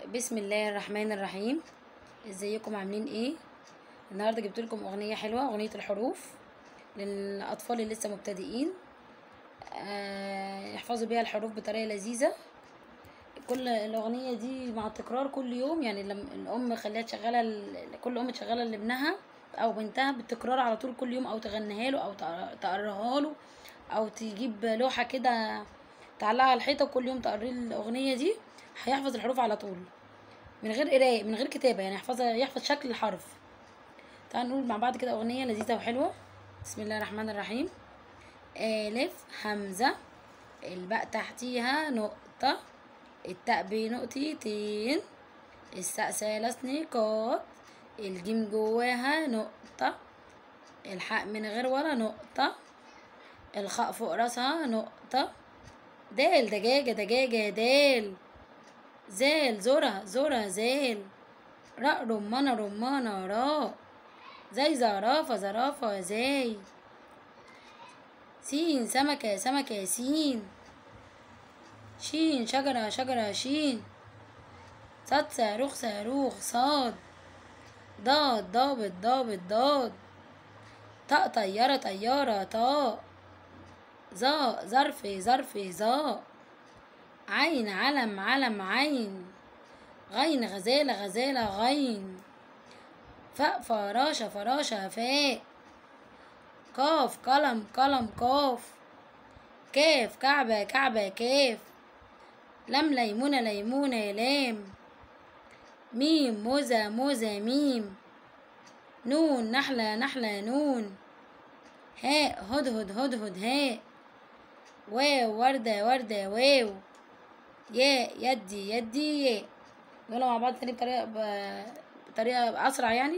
بسم الله الرحمن الرحيم ازيكم عاملين ايه النهارده جبت لكم اغنيه حلوه اغنيه الحروف للاطفال اللي لسه مبتدئين آه يحفظوا بيها الحروف بطريقه لذيذه كل الاغنيه دي مع التكرار كل يوم يعني لما الام خليها تشغلها ل- كل ام تشغلها لابنها او بنتها بالتكرار على طول كل يوم او تغنيها له او تقر- تقراها له او تجيب لوحه كده تعلقها على الحيطه وكل يوم تقري الاغنيه دي هيحفظ الحروف على طول من غير قرايه من غير كتابه يعني يحفظها يحفظ شكل الحرف تعالوا نقول مع بعض كده اغنيه لذيذه وحلوه بسم الله الرحمن الرحيم الف همزه الباء تحتيها نقطه التاء بنقطتين الساء ثلاث نقاط الجيم جواها نقطه الحاء من غير ولا نقطه الخاء فوق راسها نقطه دال دجاجه دجاجه دال زال زرة زرة زال راء رمانة رمانة راء زي زرافة زرافة زي سين سمكة سمكة سين شين شجرة شجرة شين صاد صاروخ صاروخ صاد ضاد ضابط ضابط ضاد طاء طيارة طيارة طاء ظاء ظرف ظرف ظاء عين علم علم عين غين غزالة غزالة غين فاء فراشة فراشة فاء قاف قلم قلم قاف كاف كعبة كعبة كاف لم ليمونة ليمونة لام ميم موزة موزة ميم نون نحلة نحلة نون هاء هدهد هدهد هاء واو وردة وردة واو ياء يدي يدي ياء نقولها مع بعض تاني بطريقة ب- بطريقة أسرع يعني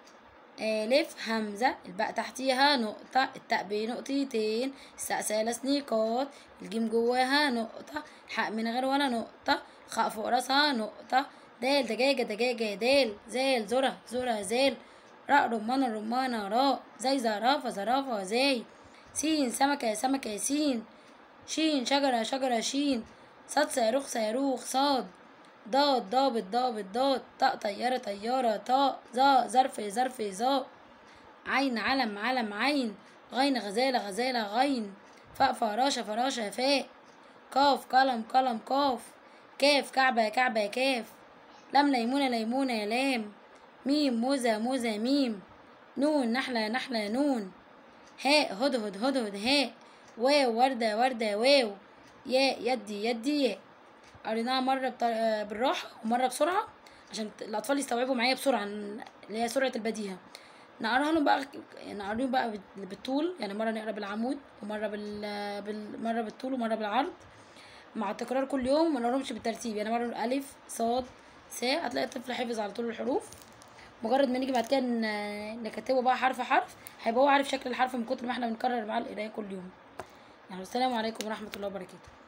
ألف همزة الباء تحتيها نقطة التاء بنقطتين الساء ثلاث نقاط الجيم جواها نقطة الحاء من غير ولا نقطة خاء فوق راسها نقطة دال دجاجة دجاجة دال زال ذرة ذرة زال راء رمانة رمانة راء زي زرافة زرافة زي سين سمكة سمكة سين شين شجرة شجرة شين صاد صاروخ صاروخ صاد ضاد ضابط ضابط ضاد طاء طيارة طيارة طاء ظا ظرف ظرف ظاء عين علم علم عين غين غزالة غزالة غين فاء فراشة فراشة فاء قاف قلم قلم قاف كاف كعبة كعبة كاف لم ليمونة ليمونة لام ميم موزة موزة ميم نون نحلة نحلة نون هاء هدهد هدهد هاء واو وردة وردة واو ياء يدي يدي ياء قريناها مرة بطر... بالراحة ومرة بسرعة عشان الأطفال يستوعبوا معايا بسرعة اللي هي سرعة البديهة نقراها لهم بقى نقراهم بقى بال- بالطول يعني مرة نقرا بالعمود ومرة بال... بال... مرة بالطول ومرة بالعرض مع التكرار كل يوم ما نقراهمش بالترتيب يعني مرة ألف صاد ساء هتلاقي الطفل حفظ على طول الحروف مجرد ما نيجي بعد كده ن- نكتبه بقى حرف حرف هيبقى هو عارف شكل الحرف من كتر ما احنا بنكرر معاه القرايه كل يوم يعني السلام عليكم ورحمه الله وبركاته